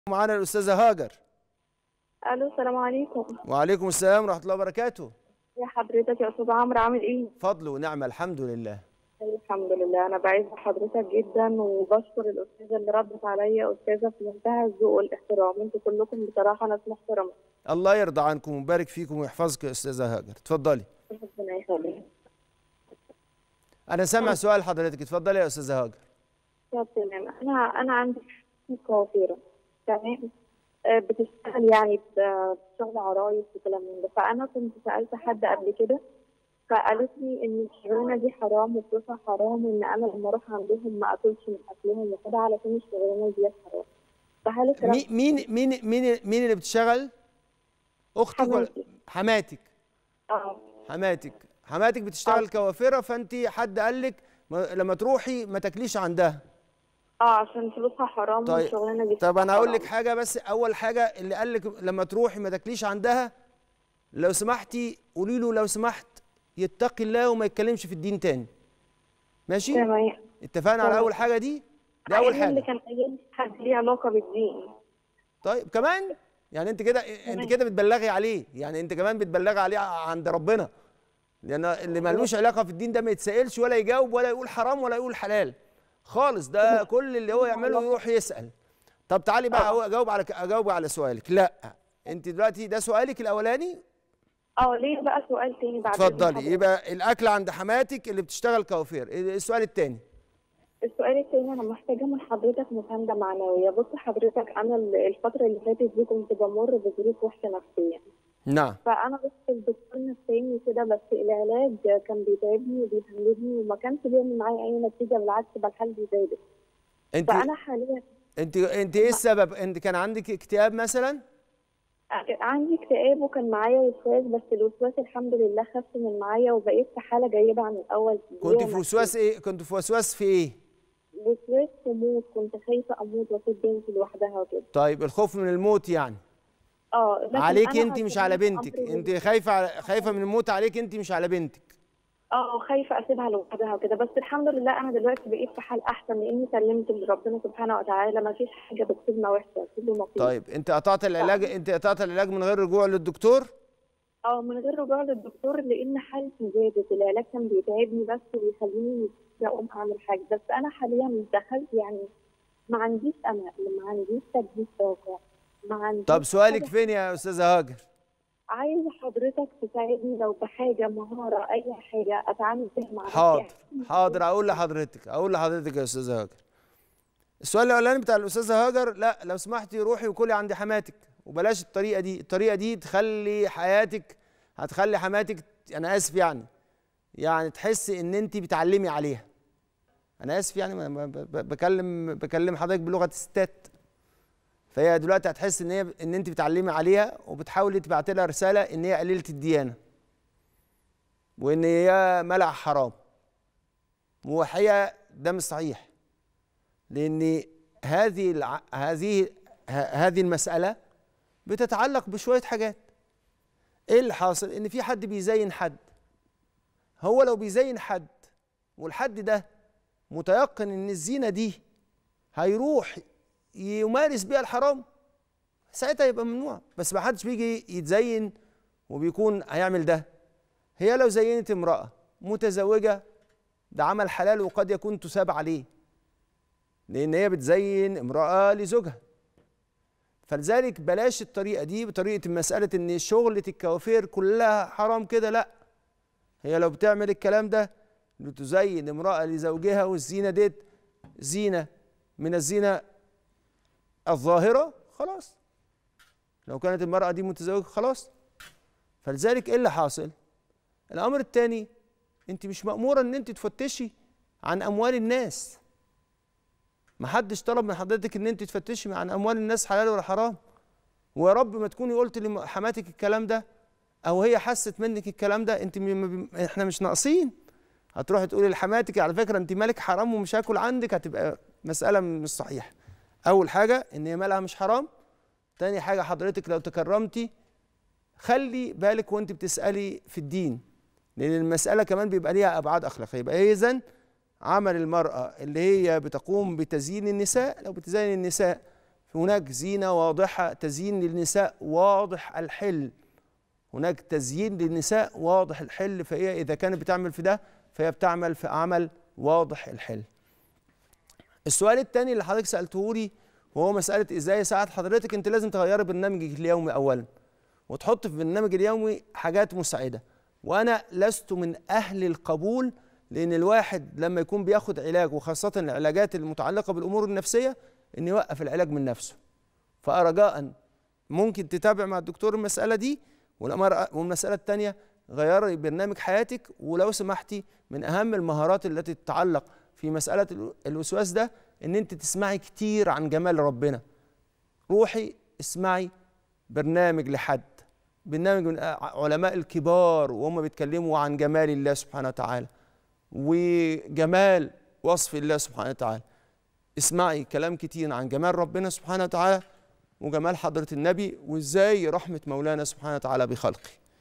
معانا الاستاذه هاجر الو السلام عليكم وعليكم السلام ورحمه الله وبركاته يا حضرتك يا استاذ عمرو عامل ايه فضل ونعمه الحمد لله الحمد لله انا بعز حضرتك جدا وبشكر الاستاذه اللي ردت عليا استاذه في منتهى الذوق والاحترام انتوا كلكم بصراحه ناس محترمه الله يرضى عنكم ويبارك فيكم ويحفظك يا استاذه هاجر اتفضلي ربنا يخليك انا سامع سؤال حضرتك اتفضلي يا استاذه هاجر طب تمام انا انا عندي كوافيره تمام آه، بتشتغل يعني ب- بتشتغل عرايس وكلام من ده فانا كنت سالت حد قبل كده فقالت لي ان الشغلانه دي حرام وفلوسها حرام وان انا لما اروح عندهم ما اكلش من اكلهم وكده علشان الشغلانه دي حرام فهل الكلام مي- مين مين مين مين اللي بتشتغل اختك ولا حماتي. حماتك اه حماتك حماتك بتشتغل كوافره فانت حد قال لك ما- لما تروحي ما تاكليش عندها اه عشان فلوسها حرام طيب والشغلانه دي طب انا هقول حرام. لك حاجه بس اول حاجه اللي قال لك لما تروحي ما تاكليش عندها لو سمحتي قولي له لو سمحت يتقي الله وما يتكلمش في الدين تاني ماشي تمام اتفقنا على تمام. اول حاجه دي دي اول عايزة اللي حاجه كان قايل حد ليه علاقه بالدين طيب كمان يعني انت كده انت كده بتبلغي عليه يعني انت كمان بتبلغي عليه عند ربنا لان اللي ملوش علاقه في الدين ده ما يتسالش ولا يجاوب ولا يقول حرام ولا يقول حلال خالص ده كل اللي هو يعمله يروح يسال طب تعالي بقى أهو اجاوب على اجاوب على سؤالك لا انت دلوقتي ده سؤالك الاولاني اه ليه بقى سؤال تاني بعد إذن اتفضلي حضرتك؟ يبقى الاكل عند حماتك اللي بتشتغل كوافير السؤال الثاني السؤال التاني انا محتاجه من حضرتك مسانده معنويه بص حضرتك انا ال- الفتره اللي فاتت دي كنت بمر بظروف وحشه نفسيا نعم فانا رحت لدكتور نفساني وكده بس العلاج كان بيتعبني وبيهمدني وما كانش بيعمل معايا اي نتيجه بالعكس بل حالتي زادت انت فانا حاليا انت انت ايه السبب انت كان عندك اكتئاب مثلا عندي اكتئاب وكان معايا وسواس بس الوسواس الحمد لله خف من معايا وبقيت في حاله جيده عن الاول كنت في وسواس ايه كنت في وسواس في ايه وسواس وموت كنت خايفه اموت واسيب بنتي لوحدها وكده طيب الخوف من الموت يعني اه لكن عليك أنا انت مش على هسيبها بنتك أمر انت خايفه على خايفه من الموت عليك انت مش على بنتك اه خايفه اسيبها لوحدها وكده بس الحمد لله انا دلوقتي بقيت في حال احسن لاني سلمت لربنا سبحانه وتعالى ما فيش حاجه بتصيبنا وحشه كله نصيب طيب انت قطعت العلاج انت قطعت العلاج من غير رجوع للدكتور اه من غير رجوع للدكتور لان حالتي زادت العلاج كان بيتعبني بس ويخليني مش اقوم اعمل حاجه بس انا حاليا دخلت يعني ما عنديش امل ما عنديش تجديد طاقه ما عنديش طب سؤالك حاجة. فين يا استاذه هاجر عايزه حضرتك تساعدني لو بحاجه مهاره اي حاجه اتعامل بيها مع نفسي. حاضر حاضر اقول لحضرتك اقول لحضرتك يا استاذه هاجر السؤال الاولاني بتاع الاستاذه هاجر لا لو سمحتي روحي وكلي عند حماتك وبلاش الطريقه دي الطريقه دي تخلي حياتك هتخلي حماتك انا اسف يعني يعني تحسي ان انت بتعلمي عليها انا اسف يعني ما- ما- ب- بكلم بكلم حضرتك بلغه الستات فهي دلوقتي هتحس ان هي ان انت بتعلمي عليها وبتحاولي تبعتي لها رساله ان هي قليله الديانه وان هي ملع حرام وحقيقه ده مش صحيح لان هذه الع... هذه ه... هذه المساله بتتعلق بشويه حاجات ايه اللي حاصل ان في حد بيزين حد هو لو بيزين حد والحد ده متيقن ان الزينه دي هيروح يمارس بيها الحرام ساعتها يبقى ممنوع بس ما حدش بيجي يتزين وبيكون هيعمل ده هي لو زينت امرأة متزوجة ده عمل حلال وقد يكون تساب عليه لأن هي بتزين امرأة لزوجها فلذلك بلاش الطريقة دي بطريقة مسألة إن شغلة الكوافير كلها حرام كده لأ هي لو بتعمل الكلام ده لتزين امرأة لزوجها والزينة ديت زينة من الزينة الظاهرة خلاص لو كانت المرأة دي متزوجة خلاص فلذلك ايه اللي حاصل؟ الأمر الثاني أنت مش مأمورة إن أنت تفتشي عن أموال الناس ما حدش طلب من حضرتك إن أنت تفتشي عن أموال الناس حلال ولا حرام ويا رب ما تكوني قلت لحماتك الكلام ده أو هي حست منك الكلام ده أنت م- م- إحنا مش ناقصين هتروحي تقولي لحماتك على فكرة أنت مالك حرام ومش هاكل عندك هتبقى مسألة مش صحيحة أول حاجة إن هي مالها مش حرام تاني حاجة حضرتك لو تكرمتي خلي بالك وانت بتسألي في الدين لأن المسألة كمان بيبقى ليها أبعاد أخلاقية يبقى إذن عمل المرأة اللي هي بتقوم بتزيين النساء لو بتزين النساء هناك زينة واضحة تزيين للنساء واضح الحل هناك تزيين للنساء واضح الحل فهي إذا كانت بتعمل في ده فهي بتعمل في عمل واضح الحل السؤال الثاني اللي حضرتك سألته لي وهو مسألة إزاي ساعد حضرتك أنت لازم تغيري برنامجك اليومي أولا وتحط في برنامج اليومي حاجات مساعدة وأنا لست من أهل القبول لأن الواحد لما يكون بياخد علاج وخاصة العلاجات المتعلقة بالأمور النفسية إن يوقف العلاج من نفسه فرجاء ممكن تتابع مع الدكتور المسألة دي والمسألة الثانية غيري برنامج حياتك ولو سمحتي من أهم المهارات التي تتعلق في مسألة الوسواس ده إن أنت تسمعي كتير عن جمال ربنا روحي اسمعي برنامج لحد برنامج من علماء الكبار وهم بيتكلموا عن جمال الله سبحانه وتعالى وجمال وصف الله سبحانه وتعالى اسمعي كلام كتير عن جمال ربنا سبحانه وتعالى وجمال حضرة النبي وازاي رحمة مولانا سبحانه وتعالى بخلقه